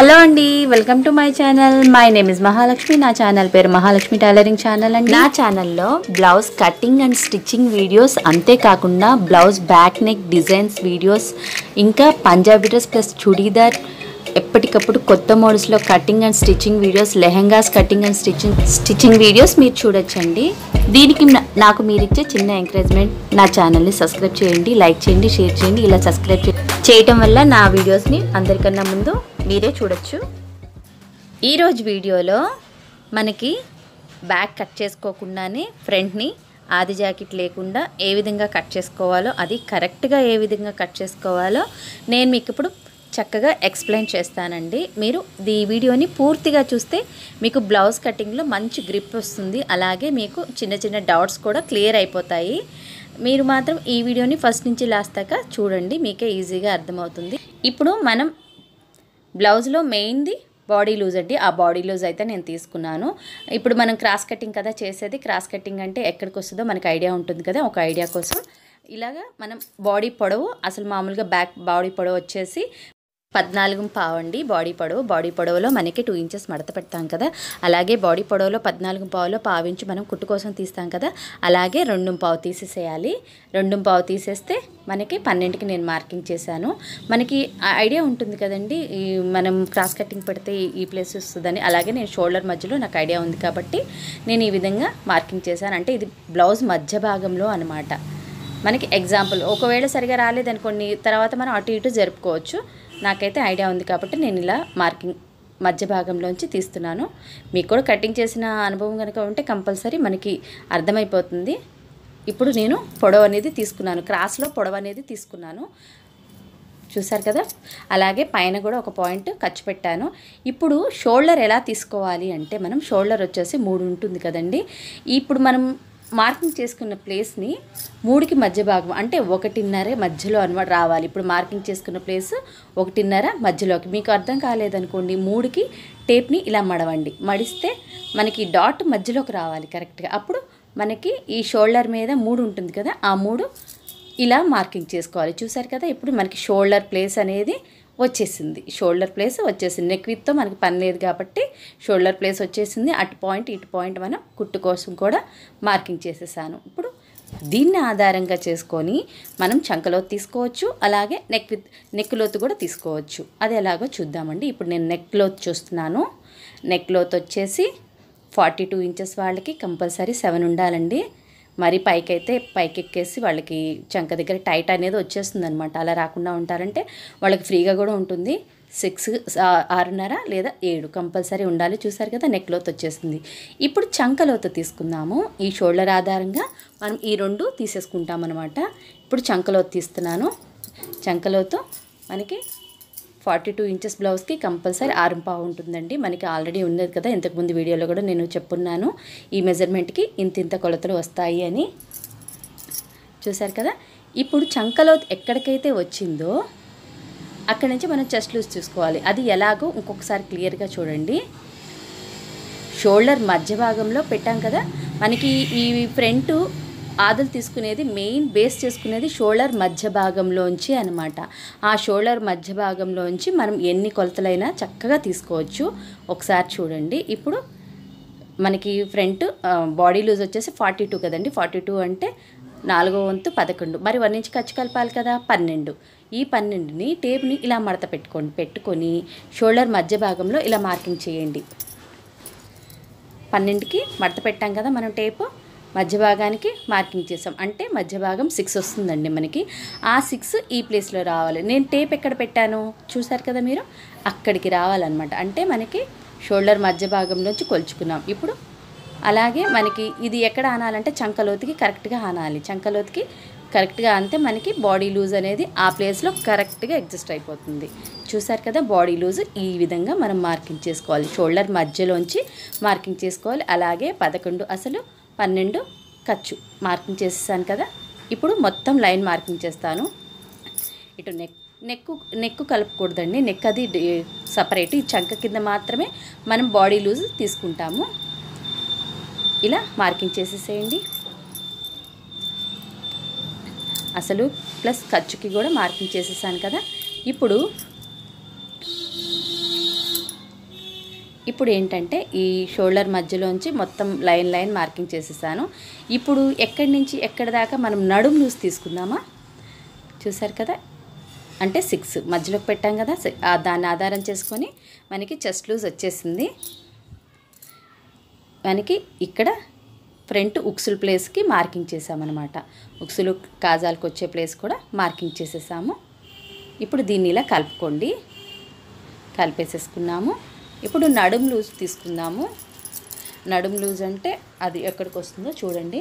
hello అండి welcome to my channel my name is Mahalakshmi నా channel పేరు మహాలక్ష్మి టైలరింగ్ ఛానల్ అండి నా ఛానల్లో blouse cutting and stitching videos అంతేకాకుండా blouse back neck designs videos ఇంకా పంజాబీ డ్రెస్ ప్లస్ చుడీదార్ ఎప్పటికప్పుడు కొత్త మోడల్స్లో cutting and stitching videos lehengas cutting and stitching stitching videos మీరు చూడొచ్చండి దీనికి నా- నాకు మీరు ఇచ్చే చిన్న ఎంకరేజ్మెంట్ నా ఛానల్ని సబ్స్క్రైబ్ చేయండి లైక్ చేయండి షేర్ చేయండి ఇలా సబ్స్క్రైబ్ చే- చేయటం వల్ల నా వీడియోస్ని అందరికన్నా ముందు మీరే చూడొచ్చు ఈరోజు వీడియోలో మనకి బ్యాక్ కట్ చేసుకోకుండానే ఫ్రంట్ని ఆది జాకెట్ లేకుండా ఏ విధంగా కట్ చేసుకోవాలో అది కరెక్ట్గా ఏ విధంగా కట్ చేసుకోవాలో నేను మీకు ఇప్పుడు చక్కగా ఎక్స్ప్లెయిన్ చేస్తానండి మీరు ఈ వీడియోని పూర్తిగా చూస్తే మీకు బ్లౌజ్ కటింగ్లో మంచి గ్రిప్ వస్తుంది అలాగే మీకు చిన్న చిన్న డౌట్స్ కూడా క్లియర్ అయిపోతాయి మీరు మాత్రం ఈ వీడియోని ఫస్ట్ నుంచి లాస్ట్ దాకా చూడండి మీకే ఈజీగా అర్థమవుతుంది ఇప్పుడు మనం బ్లౌజ్లో మెయిన్ది బాడీ లూజ్ అండి ఆ బాడీ లూజ్ అయితే నేను తీసుకున్నాను ఇప్పుడు మనం క్రాస్ కటింగ్ కదా చేసేది క్రాస్ కటింగ్ అంటే ఎక్కడికి వస్తుందో మనకు ఐడియా ఉంటుంది కదా ఒక ఐడియా కోసం ఇలాగా మనం బాడీ పొడవు అసలు మామూలుగా బ్యాక్ బాడీ పొడవు వచ్చేసి పద్నాలుగు పావు అండి బాడీ పొడవు బాడీ పొడవులో మనకి టూ ఇంచెస్ మడత పెడతాం కదా అలాగే బాడీ పొడవులో పద్నాలుగు పావులో పావించి మనం కుట్టు కోసం తీస్తాం కదా అలాగే రెండు పావు తీసేసేయాలి రెండు పావు తీసేస్తే మనకి పన్నెండుకి నేను మార్కింగ్ చేశాను మనకి ఆ ఐడియా ఉంటుంది కదండి ఈ మనం క్రాస్ కటింగ్ పెడితే ఈ- ఈ ప్లేస్ వస్తుందని అలాగే నేను షోల్డర్ మధ్యలో నాకు ఐడియా ఉంది కాబట్టి నేను ఈ విధంగా మార్కింగ్ చేశాను అంటే ఇది బ్లౌజ్ మధ్య భాగంలో అనమాట మనకి ఎగ్జాంపుల్ ఒకవేళ సరిగా రాలేదనుకోండి తర్వాత మనం అటు ఇటు జరుపుకోవచ్చు నాకైతే ఐడియా ఉంది కాబట్టి నేను ఇలా మార్కింగ్ మధ్య భాగంలోంచి తీస్తున్నాను మీకు కూడా కటింగ్ చేసిన అనుభవం కనుక ఉంటే కంపల్సరీ మనకి అర్థమైపోతుంది ఇప్పుడు నేను పొడవు అనేది తీసుకున్నాను క్రాస్లో పొడవు అనేది తీసుకున్నాను చూసారు కదా అలాగే పైన కూడా ఒక పాయింట్ ఖర్చు పెట్టాను ఇప్పుడు షోల్డర్ ఎలా తీసుకోవాలి అంటే మనం షోల్డర్ వచ్చేసి మూడు ఉంటుంది కదండి ఇప్పుడు మనం మార్కింగ్ చేసుకున్న ప్లేస్ని మూడుకి మధ్య భాగం అంటే ఒకటిన్నర మధ్యలో అనమాట రావాలి ఇప్పుడు మార్కింగ్ చేసుకున్న ప్లేస్ ఒకటిన్నర మధ్యలోకి మీకు అర్థం కాలేదనుకోండి మూడుకి టేప్ని ఇలా మడవండి మడిస్తే మనకి డాట్ మధ్యలోకి రావాలి కరెక్ట్గా అప్పుడు మనకి ఈ షోల్డర్ మీద మూడు ఉంటుంది కదా ఆ మూడు ఇలా మార్కింగ్ చేసుకోవాలి చూసారు కదా ఇప్పుడు మనకి షోల్డర్ ప్లేస్ అనేది వచ్చేసింది షోల్డర్ ప్లేస్ వచ్చేసింది నెక్ విత్తో మనకి పని లేదు కాబట్టి షోల్డర్ ప్లేస్ వచ్చేసింది అటు పాయింట్ ఇటు పాయింట్ మనం కుట్టు కోసం కూడా మార్కింగ్ చేసేసాను ఇప్పుడు దీన్ని ఆధారంగా చేసుకొని మనం చంకలోతు తీసుకోవచ్చు అలాగే నెక్ విత్ నెక్ లోతు కూడా తీసుకోవచ్చు అది ఎలాగో చూద్దామండి ఇప్పుడు నేను నెక్ లోతు చూస్తున్నాను నెక్ లోతు వచ్చేసి ఫార్టీ టూ ఇంచెస్ వాళ్ళకి కంపల్సరీ సెవెన్ ఉండాలండి మరి పైకి అయితే పైకి ఎక్కేసి వాళ్ళకి చంక దగ్గర టైట్ అనేది వచ్చేస్తుంది అనమాట అలా రాకుండా ఉంటారంటే వాళ్ళకి ఫ్రీగా కూడా ఉంటుంది సిక్స్ ఆరున్నర లేదా ఏడు కంపల్సరీ ఉండాలి చూసారు కదా నెక్ లోతు వచ్చేసింది ఇప్పుడు చంక లోతు తీసుకుందాము ఈ షోల్డర్ ఆధారంగా మనం ఈ రెండు తీసేసుకుంటాం అనమాట ఇప్పుడు చంకలోతు తీస్తున్నాను చంకలోతు మనకి ఫార్టీ టూ ఇంచెస్ బ్లౌజ్కి కంపల్సరీ ఆరు పావు ఉంటుందండి మనకి ఆల్రెడీ ఉన్నది కదా ఇంతకుముందు వీడియోలో కూడా నేను చెప్పున్నాను ఈ మెజర్మెంట్కి ఇంత ఇంత కొలతలు వస్తాయి అని చూసారు కదా ఇప్పుడు చంకలో ఎక్కడికైతే వచ్చిందో అక్కడి నుంచి మనం చెస్ట్ లూజ్ చూసుకోవాలి అది ఎలాగో ఇంకొకసారి క్లియర్గా చూడండి షోల్డర్ మధ్య భాగంలో పెట్టాం కదా మనకి ఈ ఫ్రంట్ ఆదులు తీసుకునేది మెయిన్ బేస్ చేసుకునేది షోల్డర్ మధ్య భాగంలోంచి అనమాట ఆ షోల్డర్ మధ్య భాగంలోంచి మనం ఎన్ని కొలతలైనా చక్కగా తీసుకోవచ్చు ఒకసారి చూడండి ఇప్పుడు మనకి ఫ్రంట్ బాడీ లూజ్ వచ్చేసి ఫార్టీ టూ కదండి ఫార్టీ టూ అంటే నాలుగో వంతు పదకొండు మరి వన్ ఇంచ్ ఖర్చు కలపాలి కదా పన్నెండు ఈ పన్నెండుని టేప్ని ఇలా మడత పెట్టుకోండి పెట్టుకొని షోల్డర్ మధ్య భాగంలో ఇలా మార్కింగ్ చేయండి పన్నెండుకి మడత పెట్టాం కదా మనం టేపు మధ్య భాగానికి మార్కింగ్ చేసాం అంటే మధ్య భాగం సిక్స్ వస్తుందండి మనకి ఆ సిక్స్ ఈ ప్లేస్లో రావాలి నేను టేప్ ఎక్కడ పెట్టాను చూసారు కదా మీరు అక్కడికి రావాలన్నమాట అంటే మనకి షోల్డర్ మధ్య భాగంలోంచి కొలుచుకున్నాం ఇప్పుడు అలాగే మనకి ఇది ఎక్కడ ఆనాలంటే చంకలోతుకి కరెక్ట్గా ఆనాలి చంకలోతుకి కరెక్ట్గా అంతే మనకి బాడీ లూజ్ అనేది ఆ ప్లేస్లో కరెక్ట్గా అడ్జస్ట్ అయిపోతుంది చూసారు కదా బాడీ లూజ్ ఈ విధంగా మనం మార్కింగ్ చేసుకోవాలి షోల్డర్ మధ్యలోంచి మార్కింగ్ చేసుకోవాలి అలాగే పదకొండు అసలు పన్నెండు ఖర్చు మార్కింగ్ చేసేసాను కదా ఇప్పుడు మొత్తం లైన్ మార్కింగ్ చేస్తాను ఇటు నెక్ నెక్కు నెక్కు కలపకూడదండి నెక్ అది సపరేట్ ఈ చంక కింద మాత్రమే మనం బాడీ లూజ్ తీసుకుంటాము ఇలా మార్కింగ్ చేసేసేయండి అసలు ప్లస్ ఖర్చుకి కూడా మార్కింగ్ చేసేసాను కదా ఇప్పుడు ఇప్పుడు ఏంటంటే ఈ షోల్డర్ మధ్యలోంచి మొత్తం లైన్ లైన్ మార్కింగ్ చేసేసాను ఇప్పుడు ఎక్కడి నుంచి ఎక్కడి దాకా మనం నడుము లూజ్ తీసుకుందామా చూసారు కదా అంటే సిక్స్ మధ్యలోకి పెట్టాం కదా సి- ఆ దాన్ని ఆధారం చేసుకొని మనకి చెస్ట్ లూజ్ వచ్చేసింది మనకి ఇక్కడ ఫ్రంట్ ఉక్సుల ప్లేస్కి మార్కింగ్ చేసామన్నమాట ఉక్సులు కాజాలకు వచ్చే ప్లేస్ కూడా మార్కింగ్ చేసేసాము ఇప్పుడు దీన్ని ఇలా కలుపుకోండి కలిపేసేసుకున్నాము ఇప్పుడు నడుము లూజ్ తీసుకుందాము నడుము లూజ్ అంటే అది ఎక్కడికి వస్తుందో చూడండి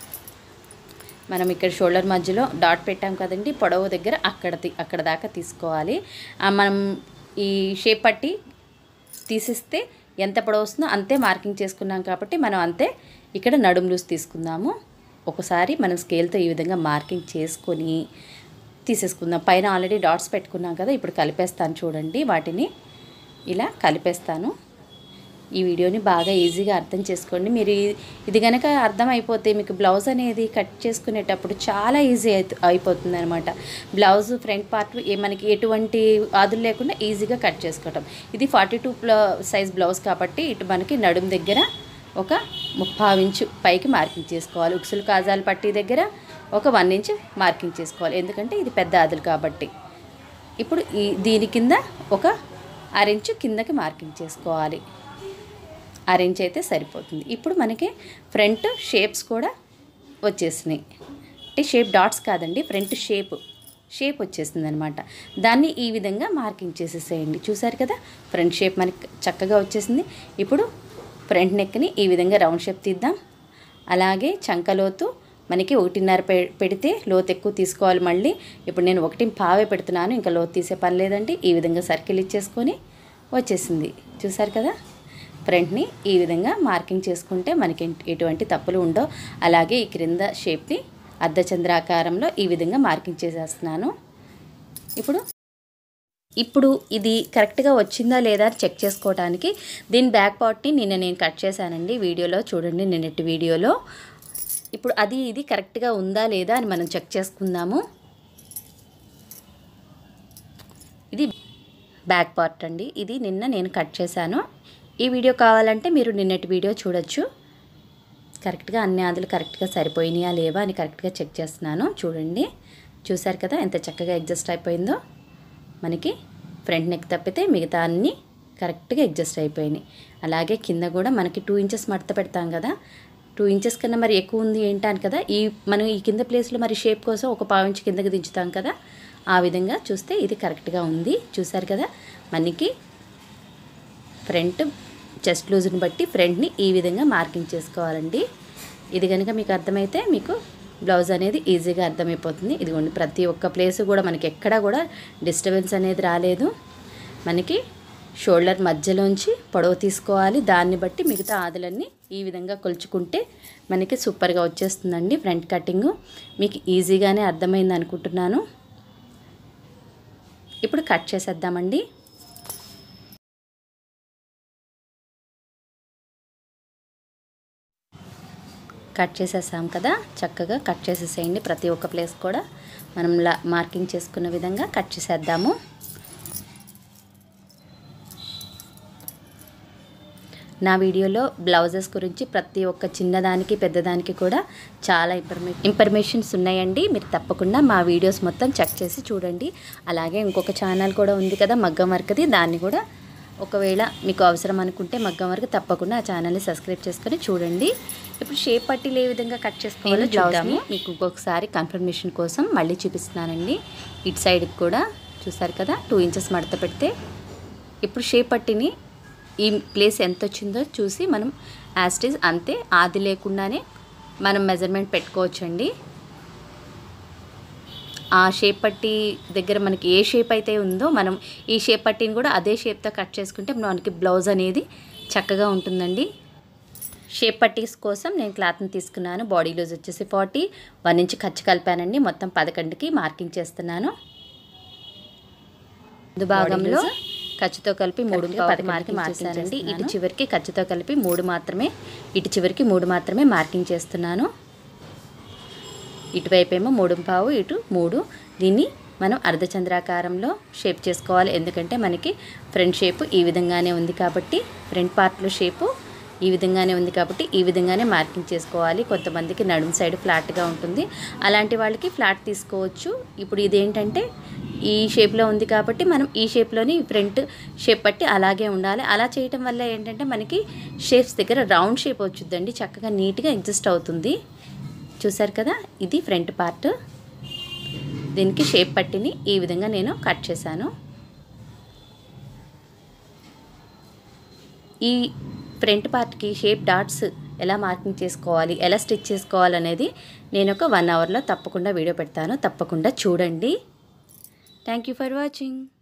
మనం ఇక్కడ షోల్డర్ మధ్యలో డాట్ పెట్టాం కదండి పొడవు దగ్గర అక్కడ తీ- అక్కడ దాకా తీసుకోవాలి ఆ మనం ఈ షేప్ పట్టి తీసిస్తే ఎంత పొడవు వస్తుందో అంతే మార్కింగ్ చేసుకున్నాం కాబట్టి మనం అంతే ఇక్కడ నడుము లూజ్ తీసుకుందాము ఒకసారి మనం స్కేల్తో ఈ విధంగా మార్కింగ్ చేసుకొని తీసేసుకుందాం పైన ఆల్రెడీ డాట్స్ పెట్టుకున్నాం కదా ఇప్పుడు కలిపేస్తాను చూడండి వాటిని ఇలా కలిపేస్తాను ఈ వీడియోని బాగా ఈజీగా అర్థం చేసుకోండి మీరు ఈ- ఇది కనుక అర్థం అయిపోతే మీకు బ్లౌజ్ అనేది కట్ చేసుకునేటప్పుడు చాలా ఈజీ అయితు అయిపోతుంది అనమాట బ్లౌజ్ ఫ్రంట్ పార్ట్ ఏ మనకి ఎటువంటి ఆదులు లేకుండా ఈజీగా కట్ చేసుకోవటం ఇది ఫార్టీ టూ సైజ్ బ్లౌజ్ కాబట్టి ఇటు మనకి నడుం దగ్గర ఒక ముప్పావు ఇంచు పైకి మార్కింగ్ చేసుకోవాలి ఉక్సులు కాజాలు పట్టి దగ్గర ఒక వన్ ఇంచ్ మార్కింగ్ చేసుకోవాలి ఎందుకంటే ఇది పెద్ద ఆదులు కాబట్టి ఇప్పుడు ఈ దీని కింద ఒక అరెంచు కిందకి మార్కింగ్ చేసుకోవాలి అరేంజ్ అయితే సరిపోతుంది ఇప్పుడు మనకి ఫ్రంట్ షేప్స్ కూడా వచ్చేసినాయి అంటే షేప్ డాట్స్ కాదండి ఫ్రంట్ షేప్ షేప్ వచ్చేసింది అనమాట దాన్ని ఈ విధంగా మార్కింగ్ చేసేసేయండి చూసారు కదా ఫ్రంట్ షేప్ మనకి చక్కగా వచ్చేసింది ఇప్పుడు ఫ్రంట్ నెక్ని ఈ విధంగా రౌండ్ షేప్ తీద్దాం అలాగే చంకలోతు మనకి ఒకటిన్నర పె పెడితే లోతు ఎక్కువ తీసుకోవాలి మళ్ళీ ఇప్పుడు నేను ఒకటి పావే పెడుతున్నాను ఇంకా లోతు తీసే పని లేదండి ఈ విధంగా సర్కిల్ ఇచ్చేసుకొని వచ్చేసింది చూసారు కదా ఫ్రంట్ని ఈ విధంగా మార్కింగ్ చేసుకుంటే మనకి ఎన్- ఎటువంటి తప్పులు ఉండవు అలాగే ఈ క్రింద షేప్ని అర్ధచంద్రాకారంలో ఈ విధంగా మార్కింగ్ చేసేస్తున్నాను ఇప్పుడు ఇప్పుడు ఇది కరెక్ట్గా వచ్చిందా లేదా అని చెక్ చేసుకోవడానికి దీని బ్యాక్ పార్ట్ని నిన్న నేను కట్ చేశానండి వీడియోలో చూడండి నిన్నటి వీడియోలో ఇప్పుడు అది ఇది కరెక్ట్గా ఉందా లేదా అని మనం చెక్ చేసుకుందాము ఇది బ్యాక్ పార్ట్ అండి ఇది నిన్న నేను కట్ చేశాను ఈ వీడియో కావాలంటే మీరు నిన్నటి వీడియో చూడొచ్చు కరెక్ట్గా అన్ని ఆదులు కరెక్ట్గా సరిపోయినాయా లేవా అని కరెక్ట్గా చెక్ చేస్తున్నాను చూడండి చూసారు కదా ఎంత చక్కగా అడ్జస్ట్ అయిపోయిందో మనకి ఫ్రంట్ నెక్ తప్పితే మిగతా అన్నీ కరెక్ట్గా అడ్జస్ట్ అయిపోయినాయి అలాగే కింద కూడా మనకి టూ ఇంచెస్ మడత పెడతాం కదా టూ ఇంచెస్ కన్నా మరి ఎక్కువ ఉంది ఏంటాను కదా ఈ మనం ఈ కింద ప్లేస్లో మరి షేప్ కోసం ఒక పావు ఇంచు కిందకి దించుతాం కదా ఆ విధంగా చూస్తే ఇది కరెక్ట్గా ఉంది చూసారు కదా మనకి ఫ్రంట్ చెస్ట్ లూజ్ని బట్టి ఫ్రంట్ని ఈ విధంగా మార్కింగ్ చేసుకోవాలండి ఇది కనుక మీకు అర్థమైతే మీకు బ్లౌజ్ అనేది ఈజీగా అర్థమైపోతుంది ఇదిగోండి ప్రతి ఒక్క ప్లేస్ కూడా మనకి ఎక్కడా కూడా డిస్టర్బెన్స్ అనేది రాలేదు మనకి షోల్డర్ మధ్యలోంచి పొడవు తీసుకోవాలి దాన్ని బట్టి మిగతా ఆదులన్నీ ఈ విధంగా కొలుచుకుంటే మనకి సూపర్గా వచ్చేస్తుందండి ఫ్రంట్ కటింగ్ మీకు ఈజీగానే అర్థమైంది అనుకుంటున్నాను ఇప్పుడు కట్ చేసేద్దామండి కట్ చేసేసాం కదా చక్కగా కట్ చేసేసేయండి ప్రతి ఒక్క ప్లేస్ కూడా మనం లా మార్కింగ్ చేసుకున్న విధంగా కట్ చేసేద్దాము నా వీడియోలో బ్లౌజెస్ గురించి ప్రతి ఒక్క చిన్నదానికి పెద్దదానికి కూడా చాలా ఇన్ఫర్మే ఇన్ఫర్మేషన్స్ ఉన్నాయండి మీరు తప్పకుండా మా వీడియోస్ మొత్తం చెక్ చేసి చూడండి అలాగే ఇంకొక ఛానల్ కూడా ఉంది కదా మగ్గం వర్క్ది దాన్ని కూడా ఒకవేళ మీకు అవసరం అనుకుంటే మగ్గం వరకు తప్పకుండా ఆ ఛానల్ని సబ్స్క్రైబ్ చేసుకొని చూడండి ఇప్పుడు షేప్ పట్టీలు ఏ విధంగా కట్ చేసుకోవాలో చూద్దాము మీకు ఇంకొకసారి కన్ఫర్మేషన్ కోసం మళ్ళీ చూపిస్తున్నానండి ఇటు సైడ్కి కూడా చూసారు కదా టూ ఇంచెస్ మడత పెడితే ఇప్పుడు షేప్ పట్టిని ఈ ప్లేస్ ఎంత వచ్చిందో చూసి మనం యాస్టీజ్ అంతే ఆది లేకుండానే మనం మెజర్మెంట్ పెట్టుకోవచ్చండి ఆ షేప్ పట్టి దగ్గర మనకి ఏ షేప్ అయితే ఉందో మనం ఈ షేప్ పట్టిని కూడా అదే షేప్తో కట్ చేసుకుంటే మనకి బ్లౌజ్ అనేది చక్కగా ఉంటుందండి షేప్ పట్టీస్ కోసం నేను క్లాత్ని తీసుకున్నాను బాడీ లూజ్ వచ్చేసి ఫార్టీ వన్ ఇంచ్ ఖర్చు కలిపానండి మొత్తం పదకొండుకి మార్కింగ్ చేస్తున్నాను ముందు భాగంలో ఖర్చుతో కలిపి మూడు పది మార్కింగ్ మార్చేసానండి ఇటు చివరికి ఖర్చుతో కలిపి మూడు మాత్రమే ఇటు చివరికి మూడు మాత్రమే మార్కింగ్ చేస్తున్నాను ఇటువైపు ఏమో మూడు పావు ఇటు మూడు దీన్ని మనం అర్ధచంద్రాకారంలో షేప్ చేసుకోవాలి ఎందుకంటే మనకి ఫ్రంట్ షేప్ ఈ విధంగానే ఉంది కాబట్టి ఫ్రంట్ పార్ట్లో షేపు ఈ విధంగానే ఉంది కాబట్టి ఈ విధంగానే మార్కింగ్ చేసుకోవాలి కొంతమందికి నడుము సైడ్ ఫ్లాట్గా ఉంటుంది అలాంటి వాళ్ళకి ఫ్లాట్ తీసుకోవచ్చు ఇప్పుడు ఇదేంటంటే ఈ షేప్లో ఉంది కాబట్టి మనం ఈ షేప్లోని ఫ్రంట్ షేప్ పట్టి అలాగే ఉండాలి అలా చేయటం వల్ల ఏంటంటే మనకి షేప్స్ దగ్గర రౌండ్ షేప్ వచ్చుద్దండి చక్కగా నీట్గా ఎగ్జిస్ట్ అవుతుంది చూసారు కదా ఇది ఫ్రంట్ పార్ట్ దీనికి షేప్ పట్టిని ఈ విధంగా నేను కట్ చేశాను ఈ ఫ్రంట్ పార్ట్కి షేప్ డాట్స్ ఎలా మార్కింగ్ చేసుకోవాలి ఎలా స్టిచ్ చేసుకోవాలి అనేది నేను ఒక వన్ అవర్లో తప్పకుండా వీడియో పెడతాను తప్పకుండా చూడండి థ్యాంక్ యూ ఫర్ వాచింగ్